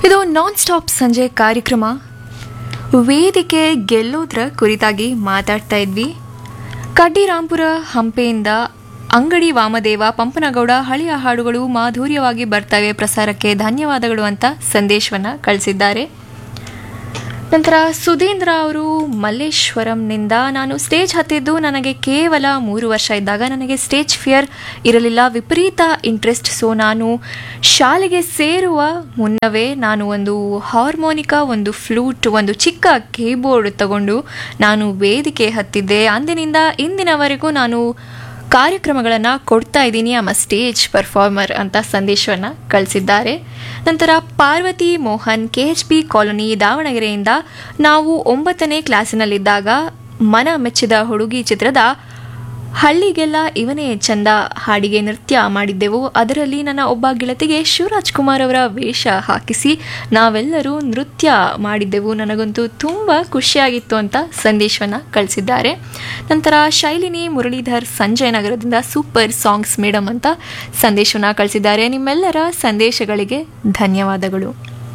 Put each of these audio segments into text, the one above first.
ಇದು non stop ಸಂಜೆ ಕಾರ್ಯಕ್ರಮ ವೇದಿಕೆ ಗೆಲ್ಲೋದ್ರ ಕುರಿತಾಗಿ ಮಾತಾಡ್ತಾ ಇದ್ವಿ ಕಡ್ಡಿರಾಂಪುರ ಹಂಪೆಯಿಂದ ಅಂಗಡಿ ವಾಮದೇವ ಪಂಪನಗೌಡ ಹಳೆಯ ಹಾಡುಗಳು ಮಾಧುರ್ಯವಾಗಿ ಬರ್ತವೆ ಪ್ರಸಾರಕ್ಕೆ ಧನ್ಯವಾದಗಳು ಅಂತ ಸಂದೇಶವನ್ನ ಕಳಿಸಿದ್ದಾರೆ ನಂತರ ಸುಧೀಂದ್ರ ಅವರು ಮಲ್ಲೇಶ್ವರಂನಿಂದ ನಾನು ಸ್ಟೇಜ್ ಹತ್ತಿದ್ದು ನನಗೆ ಕೇವಲ ಮೂರು ವರ್ಷ ಇದ್ದಾಗ ನನಗೆ ಸ್ಟೇಜ್ ಫಿಯರ್ ಇರಲಿಲ್ಲ ವಿಪರೀತ ಇಂಟ್ರೆಸ್ಟ್ ಸೊ ನಾನು ಶಾಲೆಗೆ ಸೇರುವ ಮುನ್ನವೇ ನಾನು ಒಂದು ಹಾರ್ಮೋನಿಕಾ ಒಂದು ಫ್ಲೂಟ್ ಒಂದು ಚಿಕ್ಕ ಕೀಬೋರ್ಡ್ ತಗೊಂಡು ನಾನು ವೇದಿಕೆ ಹತ್ತಿದ್ದೆ ಅಂದಿನಿಂದ ಇಂದಿನವರೆಗೂ ನಾನು ಕಾರ್ಯಕ್ರಮಗಳನ್ನು ಕೊಡ್ತಾ ಇದ್ದೀನಿ ಆಮ ಸ್ಟೇಜ್ ಪರ್ಫಾರ್ಮರ್ ಅಂತ ಸಂದೇಶವನ್ನು ಕಳಿಸಿದ್ದಾರೆ ನಂತರ Parvathi Mohan K H B colony ದಾವಣಗೆರೆಯಿಂದ ನಾವು ಒಂಬತ್ತನೇ ಕ್ಲಾಸಿನಲ್ಲಿದ್ದಾಗ ಮನ ಮೆಚ್ಚಿದ ಹುಡುಗಿ ಚಿತ್ರದ ಹಳ್ಳಿಗೆಲ್ಲ ಇವನೇ ಚಂದ ಹಾಡಿಗೆ ನೃತ್ಯ ಮಾಡಿದ್ದೆವು ಅದರಲ್ಲಿ ನನ್ನ ಒಬ್ಬ ಗೆಳತಿಗೆ ಶಿವರಾಜ್ ಕುಮಾರ್ ಅವರ ವೇಷ ಹಾಕಿಸಿ ನಾವೆಲ್ಲರೂ ನೃತ್ಯ ಮಾಡಿದ್ದೆವು ನನಗಂತೂ ತುಂಬ ಖುಷಿಯಾಗಿತ್ತು ಅಂತ ಸಂದೇಶವನ್ನು ಕಳಿಸಿದ್ದಾರೆ ನಂತರ ಶೈಲಿನಿ ಮುರಳೀಧರ್ ಸಂಜಯ್ ನಗರದಿಂದ ಸೂಪರ್ ಸಾಂಗ್ಸ್ ಮೇಡಮ್ ಅಂತ ಸಂದೇಶವನ್ನು ಕಳಿಸಿದ್ದಾರೆ ನಿಮ್ಮೆಲ್ಲರ ಸಂದೇಶಗಳಿಗೆ ಧನ್ಯವಾದಗಳು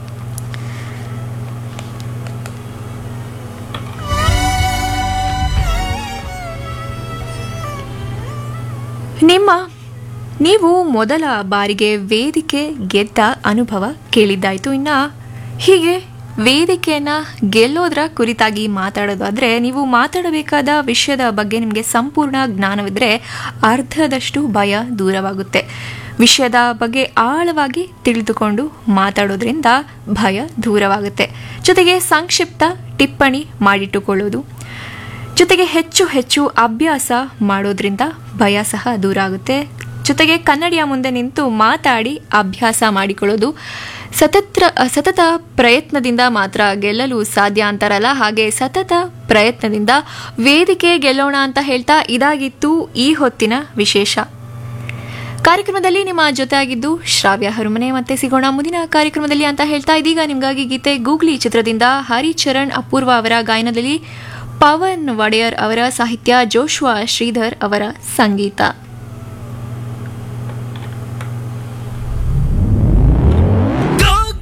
ನಿಮ್ಮ ನೀವು ಮೊದಲ ಬಾರಿಗೆ ವೇದಿಕೆ ಗೆದ್ದ ಅನುಭವ ಕೇಳಿದ್ದಾಯಿತು ಇನ್ನು ಹೀಗೆ ವೇದಿಕೆಯನ್ನು ಗೆಲ್ಲೋದ್ರ ಕುರಿತಾಗಿ ಮಾತಾಡೋದಾದರೆ ನೀವು ಮಾತಾಡಬೇಕಾದ ವಿಷಯದ ಬಗ್ಗೆ ನಿಮಗೆ ಸಂಪೂರ್ಣ ಜ್ಞಾನವಿದ್ದರೆ ಅರ್ಧದಷ್ಟು ಭಯ ದೂರವಾಗುತ್ತೆ ವಿಷಯದ ಬಗ್ಗೆ ಆಳವಾಗಿ ತಿಳಿದುಕೊಂಡು ಮಾತಾಡೋದ್ರಿಂದ ಭಯ ದೂರವಾಗುತ್ತೆ ಜೊತೆಗೆ ಸಂಕ್ಷಿಪ್ತ ಟಿಪ್ಪಣಿ ಮಾಡಿಟ್ಟುಕೊಳ್ಳೋದು ಜೊತೆಗೆ ಹೆಚ್ಚು ಹೆಚ್ಚು ಅಭ್ಯಾಸ ಮಾಡೋದ್ರಿಂದ ಭಯ ಸಹ ದೂರ ಆಗುತ್ತೆ ಜೊತೆಗೆ ಕನ್ನಡಿಯ ಮುಂದೆ ನಿಂತು ಮಾತಾಡಿ ಅಭ್ಯಾಸ ಮಾಡಿಕೊಳ್ಳೋದು ಸತತ್ರ ಸತತ ಪ್ರಯತ್ನದಿಂದ ಮಾತ್ರ ಗೆಲ್ಲಲು ಸಾಧ್ಯ ಅಂತಾರಲ್ಲ ಹಾಗೆ ಸತತ ಪ್ರಯತ್ನದಿಂದ ವೇದಿಕೆ ಗೆಲ್ಲೋಣ ಅಂತ ಹೇಳ್ತಾ ಇದಾಗಿತ್ತು ಈ ಹೊತ್ತಿನ ವಿಶೇಷ ಕಾರ್ಯಕ್ರಮದಲ್ಲಿ ನಿಮ್ಮ ಜೊತೆ ಆಗಿದ್ದು ಶ್ರಾವ್ಯ ಹರುಮನೆ ಮತ್ತೆ ಸಿಗೋಣ ಮುಂದಿನ ಕಾರ್ಯಕ್ರಮದಲ್ಲಿ ಅಂತ ಹೇಳ್ತಾ ಇದೀಗ ನಿಮಗಾಗಿ ಗೀತೆ ಗೂಗ್ಲಿ ಚಿತ್ರದಿಂದ ಹರಿಚರಣ್ ಅಪೂರ್ವ ಅವರ ಗಾಯನದಲ್ಲಿ ಪವನ್ ಒಡೆಯರ್ ಅವರ ಸಾಹಿತ್ಯ ಜೋಶ್ವಾ ಶ್ರೀಧರ್ ಅವರ ಸಂಗೀತ